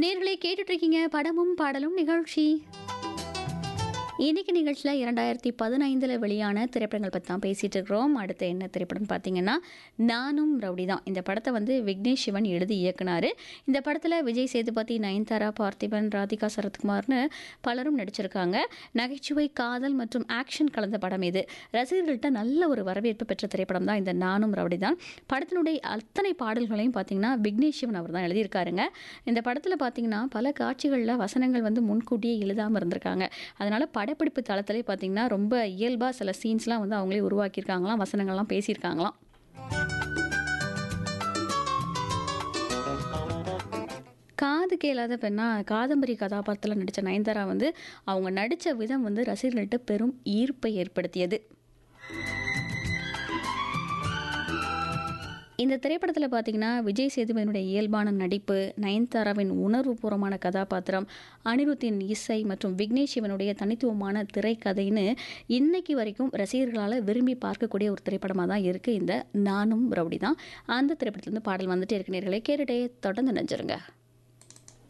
நேர்களை கேட்டுட்டு இருக்கீங்க படமும் பாடலும் நிகழ்ச்சி இன்னைக்கு நிகழ்ச்சியில் இரண்டாயிரத்தி பதினைந்தில் வெளியான திரைப்படங்கள் பற்றி தான் பேசிகிட்டு இருக்கிறோம் அடுத்து என்ன திரைப்படம் பார்த்தீங்கன்னா நானும் ரவுடி தான் இந்த படத்தை வந்து விக்னேஷ் சிவன் எழுதி இயக்குனார் இந்த படத்தில் விஜய் சேதுபதி நயன்தாரா பார்த்திபன் ராதிகா சரத்குமார்னு பலரும் நடிச்சிருக்காங்க நகைச்சுவை காதல் மற்றும் ஆக்ஷன் கலந்த படம் இது ரசிகர்கள்ட்ட நல்ல ஒரு வரவேற்பு பெற்ற திரைப்படம் தான் இந்த நானும் ரவுடி தான் படத்தினுடைய அத்தனை பாடல்களையும் பார்த்தீங்கன்னா விக்னேஷ் சிவன் அவர் தான் எழுதியிருக்காருங்க இந்த படத்தில் பார்த்தீங்கன்னா பல காட்சிகளில் வசனங்கள் வந்து முன்கூட்டியே எழுதாமல் இருந்திருக்காங்க அதனால் படப்பிடிப்பு தளத்திலே பார்த்தீங்கன்னா ரொம்ப இயல்பாக சில சீன்ஸ்லாம் வந்து அவங்களே உருவாக்கியிருக்காங்களாம் வசனங்கள்லாம் பேசியிருக்காங்களாம் காது கேளாத பெண்ணா காதம்பரி கதாபாத்திரத்தில் நடித்த நயன்தாரா வந்து அவங்க நடித்த விதம் வந்து ரசிகர்கள்ட்ட பெரும் ஈர்ப்பை ஏற்படுத்தியது இந்த திரைப்படத்தில் பார்த்தீங்கன்னா விஜய் சேதுபதியினுடைய இயல்பான நடிப்பு நயன்தாராவின் உணர்வுபூர்வமான கதாபாத்திரம் அனிருத்தின் இசை மற்றும் விக்னேஷ் சிவனுடைய தனித்துவமான திரைக்கதைன்னு இன்னைக்கு வரைக்கும் ரசிகர்களால் விரும்பி பார்க்கக்கூடிய ஒரு திரைப்படமாக தான் இருக்குது இந்த நானும் ரவுடி தான் அந்த திரைப்படத்துலேருந்து பாடல் வந்துட்டே இருக்க நேர்களை கேட்டுட்டே தொடர்ந்து நினைச்சிருங்க